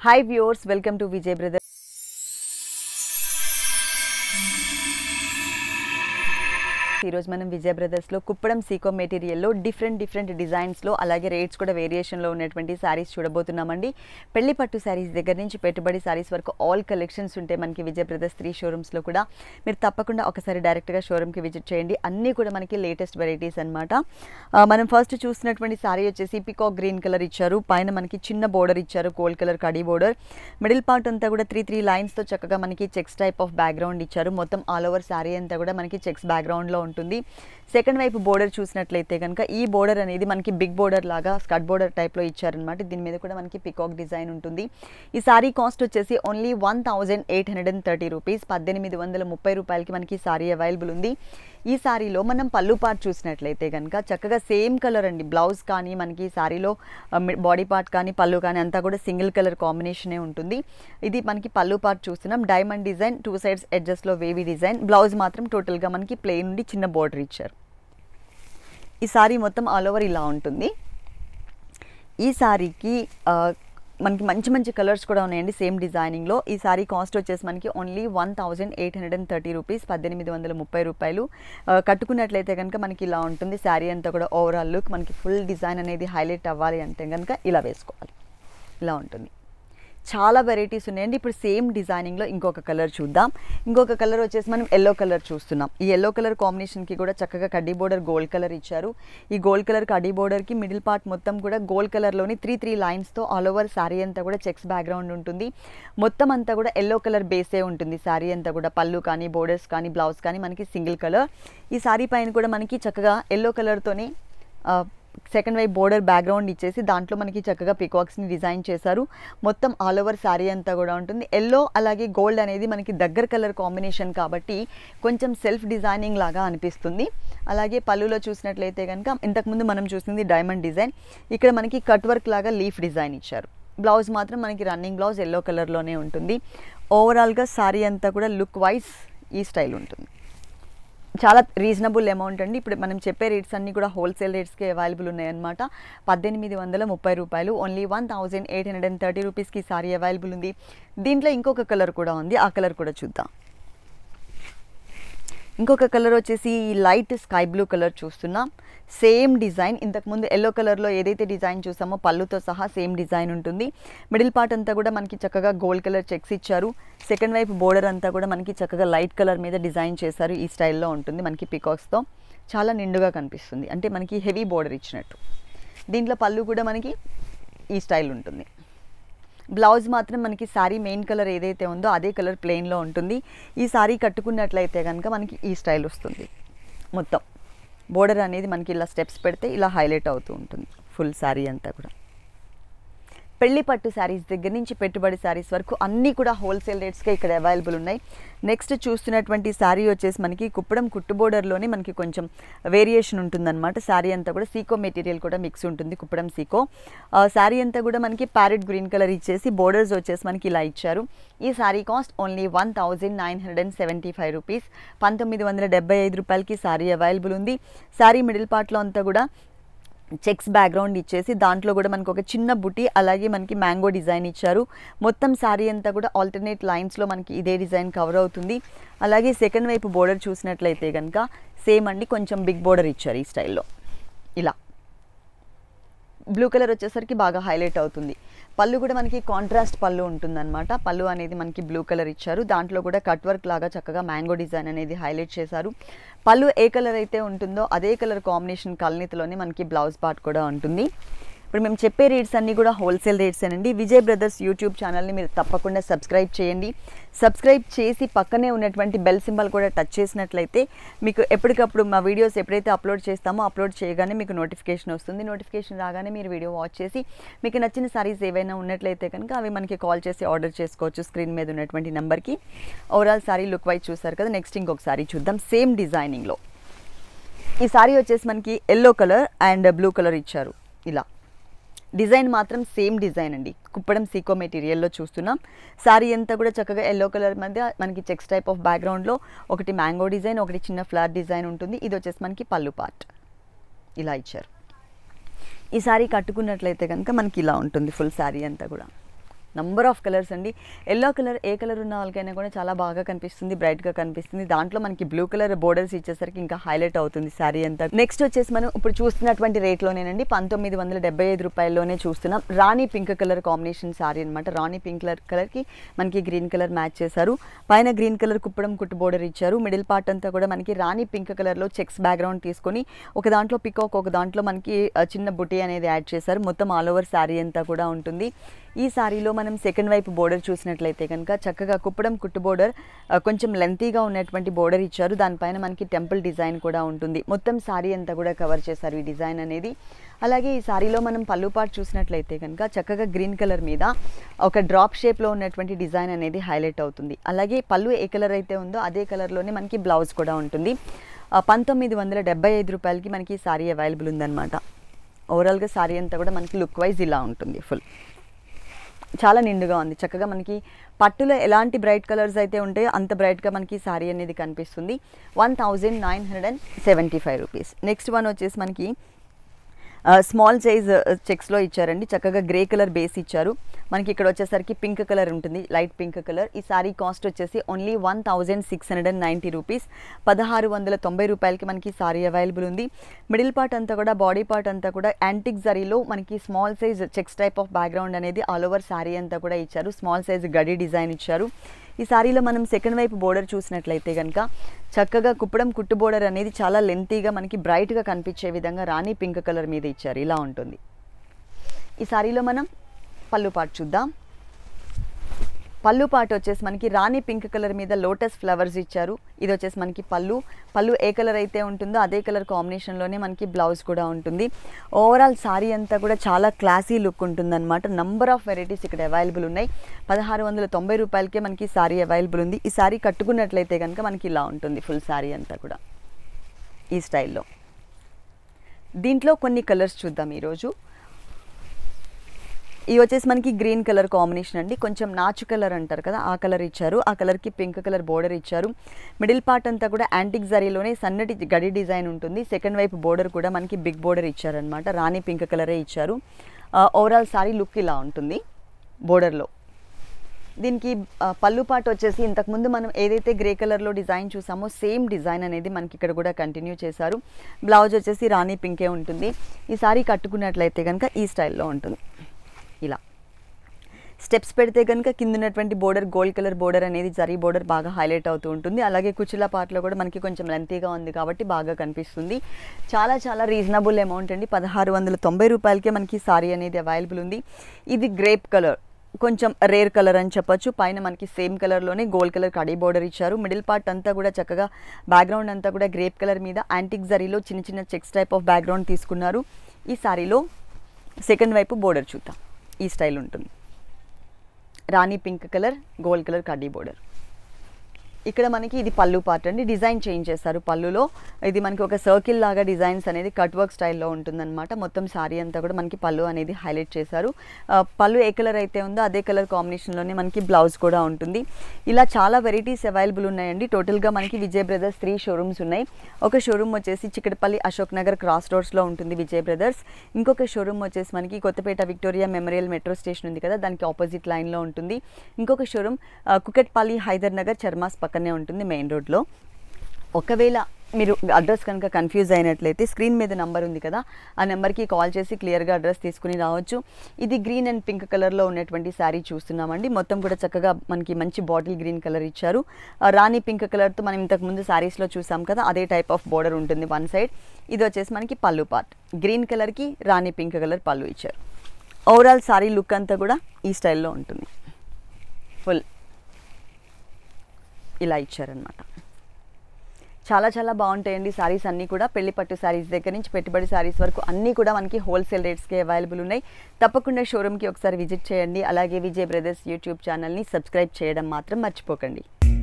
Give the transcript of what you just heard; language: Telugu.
hi viewers welcome to Vijay brother ఈరోజు మనం విజయ్ బ్రదర్స్లో కుప్పడం సీకో మెటీరియల్లో డిఫరెంట్ డిఫరెంట్ డిజైన్స్లో అలాగే రేట్స్ కూడా వేరియేషన్లో ఉన్నటువంటి శారీస్ చూడబోతున్నామండి పెళ్లి పట్టు శారీస్ దగ్గర నుంచి పెట్టుబడి శారీస్ వరకు ఆల్ కలెక్షన్స్ ఉంటాయి మనకి విజయ్ బ్రదర్స్ త్రీ షోరూమ్స్లో కూడా మీరు తప్పకుండా ఒకసారి డైరెక్ట్గా షోరూమ్కి విజిట్ చేయండి అన్నీ కూడా మనకి లేటెస్ట్ వెరైటీస్ అనమాట మనం ఫస్ట్ చూసినటువంటి శారీ వచ్చేసి పికాక్ గ్రీన్ కలర్ ఇచ్చారు పైన మనకి చిన్న బోర్డర్ ఇచ్చారు గోల్డ్ కలర్ కడీ బోర్డర్ మిడిల్ పార్ట్ అంతా కూడా త్రీ త్రీ లైన్స్తో చక్కగా మనకి చెక్స్ టైప్ ఆఫ్ బ్యాక్గ్రౌండ్ ఇచ్చారు మొత్తం ఆల్ ఓవర్ శారీ అంతా కూడా మనకి చెక్స్ బ్యాక్గ్రౌండ్లో ఉంటుంది సెకండ్ వైపు బోర్డర్ చూసినట్లయితే కనుక ఈ బోర్డర్ అనేది మనకి బిగ్ బోర్డర్ లాగా స్కట్ బోర్డర్ టైప్లో ఇచ్చారనమాట దీని మీద కూడా మనకి పికాక్ డిజైన్ ఉంటుంది ఈ సారీ కాస్ట్ వచ్చేసి only one thousand eight hundred and thirty rupees పద్దెనిమిది వందల ముప్పై రూపాయలకి మనకి సారీ అవైలబుల్ ఉంది ఈ సారీలో మనం పళ్ళు పార్ట్ చూసినట్లయితే కనుక చక్కగా సేమ్ కలర్ అండి బ్లౌజ్ కానీ మనకి సారీలో బాడీ పార్ట్ కానీ పళ్ళు కానీ అంతా కూడా సింగిల్ కలర్ కాంబినేషనే ఉంటుంది ఇది మనకి పళ్ళు పార్ట్ చూస్తున్నాం డైమండ్ డిజైన్ టూ సైడ్స్ ఎడ్జస్ట్లో వేవీ డిజైన్ బ్లౌజ్ మాత్రం టోటల్గా మనకి ప్లెయిన్ నుండి చిన్న బోర్డర్ ఇచ్చారు ఈ సారీ మొత్తం ఆల్ ఓవర్ ఇలా ఉంటుంది ఈ సారీకి ఆ, మనకి మంచి మంచి కలర్స్ కూడా ఉన్నాయండి సేమ్ డిజైనింగ్లో ఈ సారీ కాస్ట్ వచ్చేసి మనకి only one thousand eight hundred and thirty rupees పద్దెనిమిది వందల ముప్పై రూపాయలు ఆ, కట్టుకున్నట్లయితే కనుక మనకి ఇలా ఉంటుంది శారీ అంతా కూడా ఓవరాల్ లుక్ మనకి ఫుల్ డిజైన్ అనేది హైలైట్ అవ్వాలి అంటే కనుక ఇలా వేసుకోవాలి ఇలా ఉంటుంది చాలా వెరైటీస్ ఉన్నాయండి ఇప్పుడు సేమ్ డిజైనింగ్లో ఇంకొక కలర్ చూద్దాం ఇంకొక కలర్ వచ్చేసి మనం ఎల్లో కలర్ చూస్తున్నాం ఈ ఎల్లో కలర్ కాంబినేషన్కి కూడా చక్కగా కడ్డీ బోర్డర్ గోల్డ్ కలర్ ఇచ్చారు ఈ గోల్డ్ కలర్ కడ్డీ బోర్డర్కి మిడిల్ పార్ట్ మొత్తం కూడా గోల్డ్ కలర్లోని త్రీ త్రీ లైన్స్తో ఆల్ ఓవర్ శారీ అంతా కూడా చెక్స్ బ్యాక్గ్రౌండ్ ఉంటుంది మొత్తం అంతా కూడా ఎల్లో కలర్ బేసే ఉంటుంది శారీ అంతా కూడా పళ్ళు కానీ బోర్డర్స్ కానీ బ్లౌజ్ కానీ మనకి సింగిల్ కలర్ ఈ శారీ పైన కూడా మనకి చక్కగా ఎల్లో కలర్తోనే సెకండ్ వైపు బోర్డర్ బ్యాక్గ్రౌండ్ ఇచ్చేసి దాంట్లో మనకి చక్కగా పికాక్స్ని డిజైన్ చేశారు మొత్తం ఆల్ ఓవర్ శారీ అంతా కూడా ఉంటుంది ఎల్లో అలాగే గోల్డ్ అనేది మనకి దగ్గర కలర్ కాంబినేషన్ కాబట్టి కొంచెం సెల్ఫ్ డిజైనింగ్ లాగా అనిపిస్తుంది అలాగే పళ్ళులో చూసినట్లయితే కనుక ఇంతకుముందు మనం చూసింది డైమండ్ డిజైన్ ఇక్కడ మనకి కట్ వర్క్ లాగా లీఫ్ డిజైన్ ఇచ్చారు బ్లౌజ్ మాత్రం మనకి రన్నింగ్ బ్లౌజ్ ఎల్లో కలర్లోనే ఉంటుంది ఓవరాల్గా శారీ అంతా కూడా లుక్ వైజ్ ఈ స్టైల్ ఉంటుంది చాలా రీజనబుల్ అమౌంట్ అండి ఇప్పుడు మనం చెప్పే రేట్స్ అన్నీ కూడా హోల్సేల్ రేట్స్కి అవైలబుల్ ఉన్నాయన్నమాట పద్దెనిమిది వందల ముప్పై రూపాయలు only one thousand eight hundred and thirty రూపీస్కి సారీ అవైలబుల్ ఉంది దీంట్లో ఇంకొక కలర్ కూడా ఉంది ఆ కలర్ కూడా చూద్దాం ఇంకొక కలర్ వచ్చేసి లైట్ స్కై బ్లూ కలర్ చూస్తున్నాం సేమ్ డిజైన్ ఇంతకుముందు ఎల్లో కలర్లో ఏదైతే డిజైన్ చూసామో పళ్ళుతో సహా సేమ్ డిజైన్ ఉంటుంది మిడిల్ పార్ట్ అంతా కూడా మనకి చక్కగా గోల్డ్ కలర్ చెక్స్ ఇచ్చారు సెకండ్ వైపు బోర్డర్ అంతా కూడా మనకి చక్కగా లైట్ కలర్ మీద డిజైన్ చేశారు ఈ స్టైల్లో ఉంటుంది మనకి పికాక్స్తో చాలా నిండుగా కనిపిస్తుంది అంటే మనకి హెవీ బోర్డర్ ఇచ్చినట్టు దీంట్లో పళ్ళు కూడా మనకి ఈ స్టైల్ ఉంటుంది బ్లౌజ్ మాత్రం మనకి శారీ మెయిన్ కలర్ ఏదైతే ఉందో అదే కలర్ ప్లెయిన్లో ఉంటుంది ఈ శారీ కట్టుకున్నట్లయితే కనుక మనకి ఈ స్టైల్ వస్తుంది మొత్తం బోర్డర్ అనేది మనకి ఇలా స్టెప్స్ పెడితే ఇలా హైలైట్ అవుతూ ఉంటుంది ఫుల్ శారీ అంతా కూడా పెళ్లి పట్టు శారీస్ దగ్గర నుంచి పెట్టుబడి శారీస్ వరకు అన్నీ కూడా హోల్సేల్ రేట్స్కే ఇక్కడ అవైలబుల్ ఉన్నాయి నెక్స్ట్ చూస్తున్నటువంటి శారీ వచ్చేసి మనకి కుప్పడం కుట్టు బోర్డర్లోనే మనకి కొంచెం వేరియేషన్ ఉంటుందన్నమాట శారీ అంతా కూడా సీకో మెటీరియల్ కూడా మిక్స్ ఉంటుంది కుప్పడం సీకో శారీ అంతా కూడా మనకి ప్యారెట్ గ్రీన్ కలర్ ఇచ్చేసి బోర్డర్స్ వచ్చేసి మనకి ఇలా ఇచ్చారు ఈ sari cost only one thousand nine hundred and seventy five rupees పంతొమ్మిది వందల డెబ్బై ఐదు రూపాయలకి శారీ అవైలబుల్ ఉంది శారీ మిడిల్ పార్ట్లో అంతా కూడా చెక్స్ బ్యాక్గ్రౌండ్ ఇచ్చేసి దాంట్లో కూడా మనకు ఒక చిన్న బుటీ అలాగే మనకి మ్యాంగో డిజైన్ ఇచ్చారు మొత్తం శారీ అంతా కూడా ఆల్టర్నేట్ లైన్స్లో మనకి ఇదే డిజైన్ కవర్ అవుతుంది అలాగే సెకండ్ వైపు బోర్డర్ చూసినట్లయితే కనుక సేమ్ అండి కొంచెం బిగ్ బోర్డర్ ఇచ్చారు ఈ స్టైల్లో ఇలా బ్లూ కలర్ వచ్చేసరికి బాగా హైలైట్ అవుతుంది పళ్ళు కూడా మనకి కాంట్రాస్ట్ పళ్ళు ఉంటుందన్నమాట పళ్ళు అనేది మనకి బ్లూ కలర్ ఇచ్చారు దాంట్లో కూడా కట్ వర్క్ లాగా చక్కగా మ్యాంగో డిజైన్ అనేది హైలైట్ చేశారు పళ్ళు ఏ కలర్ అయితే ఉంటుందో అదే కలర్ కాంబినేషన్ కల్నితలోనే మనకి బ్లౌజ్ పార్ట్ కూడా ఉంటుంది ఇప్పుడు మేము చెప్పే రేట్స్ అన్నీ కూడా హోల్సేల్ రేట్స్ అండి విజయ్ బ్రదర్స్ యూట్యూబ్ ఛానల్ని మీరు తప్పకుండా సబ్స్క్రైబ్ చేయండి సబ్స్క్రైబ్ చేసి పక్కనే ఉన్నటువంటి బెల్ సింబల్ కూడా టచ్ చేసినట్లయితే మీకు ఎప్పటికప్పుడు మా వీడియోస్ ఎప్పుడైతే అప్లోడ్ చేస్తామో అప్లోడ్ చేయగానే మీకు నోటిఫికేషన్ వస్తుంది నోటిఫికేషన్ రాగానే మీరు వీడియో వాచ్ చేసి మీకు నచ్చిన సారీస్ ఏవైనా ఉన్నట్లయితే కనుక అవి మనకి కాల్ చేసి ఆర్డర్ చేసుకోవచ్చు స్క్రీన్ మీద ఉన్నటువంటి నెంబర్కి ఓవరాల్ సారీ లుక్ వైజ్ చూసారు కదా నెక్స్ట్ ఇంకొక సారీ చూద్దాం సేమ్ డిజైనింగ్లో ఈ సారీ వచ్చేసి మనకి yellow colour and blue colour ఇచ్చారు ఇలా డిజైన్ మాత్రం సేమ్ డిజైన్ అండి కుప్పడం సీకో మెటీరియల్లో చూస్తున్నాం శారీ అంతా కూడా చక్కగా ఎల్లో కలర్ మధ్య మనకి చెక్స్ టైప్ ఆఫ్ బ్యాక్గ్రౌండ్లో ఒకటి మ్యాంగో డిజైన్ ఒకటి చిన్న ఫ్లవర్ డిజైన్ ఉంటుంది ఇది వచ్చేసి మనకి పళ్ళు పార్ట్ ఇలా ఇచ్చారు ఈ శారీ కట్టుకున్నట్లయితే కనుక మనకి ఇలా ఉంటుంది ఫుల్ శారీ అంతా కూడా నంబర్ ఆఫ్ కలర్స్ అండి ఎల్లో కలర్ ఏ కలర్ ఉన్న వాళ్ళకైనా కూడా చాలా బాగా కనిపిస్తుంది బ్రైట్గా కనిపిస్తుంది దాంట్లో మనకి బ్లూ కలర్ బోర్డర్స్ ఇచ్చేసరికి ఇంకా హైలైట్ అవుతుంది శారీ అంతా నెక్స్ట్ వచ్చేసి మనం ఇప్పుడు చూస్తున్నటువంటి రేట్లోనేనండి పంతొమ్మిది వందల డెబ్బై ఐదు రూపాయల్లోనే చూస్తున్నాం రాణి పింక్ కలర్ కాంబినేషన్ శారీ అనమాట రాణి పింక్ కలర్ కలర్కి మనకి గ్రీన్ కలర్ మ్యాచ్ చేశారు పైన గ్రీన్ కలర్ కుప్పడం కుట్టు బోర్డర్ ఇచ్చారు మిడిల్ పార్ట్ అంతా కూడా మనకి రాణి పింక్ కలర్లో చెక్స్ బ్యాక్గ్రౌండ్ తీసుకొని ఒక దాంట్లో పికాక్ ఒక దాంట్లో మనకి ఆ, చిన్న బుటీ అనేది యాడ్ చేశారు మొత్తం ఆల్ ఓవర్ శారీ అంతా కూడా ఉంటుంది ఈ శారీలో మనం సెకండ్ వైపు బోర్డర్ చూసినట్లయితే కనుక చక్కగా కుప్పడం కుట్టు బోర్డర్ కొంచెం లెంతీగా ఉన్నటువంటి బోర్డర్ ఇచ్చారు దానిపైన మనకి టెంపుల్ డిజైన్ కూడా ఉంటుంది మొత్తం శారీ అంతా కూడా కవర్ చేశారు ఈ డిజైన్ అనేది అలాగే ఈ శారీలో మనం పళ్ళు పాటు చూసినట్లయితే కనుక చక్కగా గ్రీన్ కలర్ మీద ఒక డ్రాప్ షేప్లో ఉన్నటువంటి డిజైన్ అనేది హైలైట్ అవుతుంది అలాగే పళ్ళు ఏ కలర్ అయితే ఉందో అదే కలర్లోనే మనకి బ్లౌజ్ కూడా ఉంటుంది ఆ, పంతొమ్మిది వందల డెబ్బై ఐదు రూపాయలకి మనకి ఈ శారీ అవైలబుల్ ఉందన్నమాట ఓవరాల్గా శారీ అంతా కూడా మనకి లుక్ వైజ్ ఇలా ఉంటుంది ఫుల్ చాలా నిండుగా ఉంది చక్కగా మనకి పట్టులో ఎలాంటి బ్రైట్ కలర్స్ అయితే ఉంటాయో అంత బ్రైట్గా మనకి శారీ అనేది కనిపిస్తుంది one thousand nine hundred and seventy five rupees next one వచ్చేసి మనకి స్మాల్ సైజ్ చెక్స్లో ఇచ్చారండి చక్కగా గ్రే కలర్ బేస్ ఇచ్చారు మనకి ఇక్కడ వచ్చేసరికి పింక్ కలర్ ఉంటుంది లైట్ పింక్ కలర్ ఈ సారీ కాస్ట్ వచ్చేసి only one thousand six hundred and ninety rupees పదహారు వందల తొంభై రూపాయలకి మనకి సారీ అవైలబుల్ ఉంది మిడిల్ పార్ట్ అంతా కూడా బాడీ పార్ట్ అంతా కూడా యాంటిక్ జరీలో మనకి small size checks type of background అనేది ఆల్ ఓవర్ శారీ అంతా కూడా ఇచ్చారు స్మాల్ సైజ్ గడి డిజైన్ ఇచ్చారు ఈ సారీలో మనం సెకండ్ వైపు బోర్డర్ చూసినట్లయితే కనుక చక్కగా కుప్పడం కుట్టు బోర్డర్ అనేది చాలా లెంతీగా మనకి బ్రైట్గా కనిపించే విధంగా రాణి పింక్ కలర్ మీద ఇచ్చారు ఇలా ఉంటుంది ఈ సారీలో మనం పళ్ళు పాటు చూద్దాం పళ్ళు పాటు వచ్చేసి మనకి రాణి పింక్ కలర్ మీద లోటస్ ఫ్లవర్స్ ఇచ్చారు ఇది వచ్చేసి మనకి పళ్ళు పళ్ళు ఏ కలర్ అయితే ఉంటుందో అదే కలర్ కాంబినేషన్లోనే మనకి బ్లౌజ్ కూడా ఉంటుంది ఓవరాల్ సారీ అంతా కూడా చాలా క్లాసీ లుక్ ఉంటుందన్నమాట నంబర్ ఆఫ్ వెరైటీస్ ఇక్కడ అవైలబుల్ ఉన్నాయి పదహారు వందల తొంభై రూపాయలకే మనకి సారీ అవైలబుల్ ఉంది ఈ సారీ కట్టుకున్నట్లయితే కనుక మనకి ఇలా ఉంటుంది ఫుల్ సారీ అంతా కూడా ఈ స్టైల్లో దీంట్లో కొన్ని కలర్స్ చూద్దాం ఈరోజు ఇవి వచ్చేసి మనకి గ్రీన్ కలర్ కాంబినేషన్ అండి కొంచెం నాచు కలర్ అంటారు కదా ఆ కలర్ ఇచ్చారు ఆ కలర్కి పింక్ కలర్ బోర్డర్ ఇచ్చారు మిడిల్ పార్ట్ అంతా కూడా యాంటిక్ జరీలోనే సన్నటి గడి డిజైన్ ఉంటుంది సెకండ్ వైపు బోర్డర్ కూడా మనకి బిగ్ బోర్డర్ ఇచ్చారనమాట రాణి పింక్ కలరే ఇచ్చారు ఓవరాల్ సారీ లుక్ ఇలా ఉంటుంది బోర్డర్లో దీనికి ఆ, పళ్ళు పాట వచ్చేసి ఇంతకుముందు మనం ఏదైతే గ్రే కలర్లో డిజైన్ చూసామో సేమ్ డిజైన్ అనేది మనకి ఇక్కడ కూడా కంటిన్యూ చేశారు బ్లౌజ్ వచ్చేసి రాణి పింకే ఉంటుంది ఈ సారీ కట్టుకున్నట్లయితే కనుక ఈ స్టైల్లో ఉంటుంది ఇలా స్టెప్స్ పెడితే కనుక కింద ఉన్నటువంటి బోర్డర్ గోల్డ్ కలర్ బోర్డర్ అనేది జరీ బోర్డర్ బాగా హైలైట్ అవుతూ ఉంటుంది అలాగే కుచిల పాటలో కూడా మనకి కొంచెం లెంతీగా ఉంది కాబట్టి బాగా కనిపిస్తుంది చాలా చాలా రీజనబుల్ అమౌంట్ అండి పదహారు వందల తొంభై రూపాయలకే మనకి సారీ అనేది అవైలబుల్ ఉంది ఇది గ్రేప్ కలర్ కొంచెం రేర్ కలర్ అని చెప్పొచ్చు పైన మనకి సేమ్ కలర్లోనే గోల్డ్ కలర్ కడీ బోర్డర్ ఇచ్చారు మిడిల్ పార్ట్ అంతా కూడా చక్కగా బ్యాక్గ్రౌండ్ అంతా కూడా గ్రేప్ కలర్ మీద యాంటిక్ జరీలో చిన్న చిన్న చెక్స్ టైప్ ఆఫ్ బ్యాక్గ్రౌండ్ తీసుకున్నారు ఈ సారీలో సెకండ్ వైపు బోర్డర్ చూద్దాం ఈ స్టైల్ ఉంటుంది రాణి పింక్ కలర్ గోల్డ్ కలర్ కడ్డీ బోర్డర్ ఇక్కడ మనకి ఇది పళ్ళు పార్ట్ అండి డిజైన్ చేంజ్ చేస్తారు పళ్ళులో ఇది మనకి ఒక సర్కిల్ లాగా డిజైన్స్ అనేది కట్ వర్క్ స్టైల్లో ఉంటుందన్నమాట మొత్తం సారీ అంతా కూడా మనకి పళ్ళు అనేది హైలైట్ చేశారు ఆ, పళ్ళు ఏ కలర్ అయితే ఉందో అదే కలర్ కాంబినేషన్లోనే మనకి బ్లౌజ్ కూడా ఉంటుంది ఇలా చాలా వెరైటీస్ అవైలబుల్ ఉన్నాయండి టోటల్గా మనకి విజయ్ బ్రదర్స్ త్రీ షోరూమ్స్ ఉన్నాయి ఒక షోరూమ్ వచ్చేసి చిక్కడపల్లి అశోక్ నగర్ క్రాస్ రోడ్స్లో ఉంటుంది విజయ్ బ్రదర్స్ ఇంకొక షోరూమ్ వచ్చేసి మనకి Kothapet Victoria Memorial metro station ఉంది కదా దానికి ఆపోజిట్ లైన్లో ఉంటుంది ఇంకొక షోరూమ్ ఆ, కుకట్పల్లి హైదర్ నగర్ చర్మాస్ పక్కనే ఉంటుంది మెయిన్ రోడ్లో ఒకవేళ మీరు అడ్రస్ కనుక కన్ఫ్యూజ్ అయినట్లయితే స్క్రీన్ మీద నెంబర్ ఉంది కదా ఆ నెంబర్కి కాల్ చేసి క్లియర్గా అడ్రస్ తీసుకుని రావచ్చు ఇది గ్రీన్ అండ్ పింక్ కలర్లో ఉన్నటువంటి శారీ చూస్తున్నామండి మొత్తం కూడా చక్కగా మనకి మంచి బాటిల్ గ్రీన్ కలర్ ఇచ్చారు ఆ రాణి పింక్ కలర్తో మనం ఇంతకుముందు శారీస్లో చూసాం కదా అదే టైప్ ఆఫ్ బోర్డర్ ఉంటుంది వన్ సైడ్ ఇది వచ్చేసి మనకి పళ్ళు పార్ట్ గ్రీన్ కలర్కి రాణి పింక్ కలర్ పళ్ళు ఇచ్చారు ఓవరాల్ శారీ లుక్ అంతా కూడా ఈ స్టైల్లో ఉంటుంది ఫుల్ ఇలా ఇచ్చారనమాట చాలా చాలా బాగుంటాయండి సారీస్ అన్నీ కూడా పెళ్లి పట్టు సారీస్ దగ్గర నుంచి పెట్టుబడి సారీస్ వరకు అన్నీ కూడా మనకి హోల్సేల్ రేట్స్కి అవైలబుల్ ఉన్నాయి తప్పకుండా షోరూమ్కి ఒకసారి విజిట్ చేయండి అలాగే విజయ్ బ్రదర్స్ యూట్యూబ్ ఛానల్ని సబ్స్క్రైబ్ చేయడం మాత్రం మర్చిపోకండి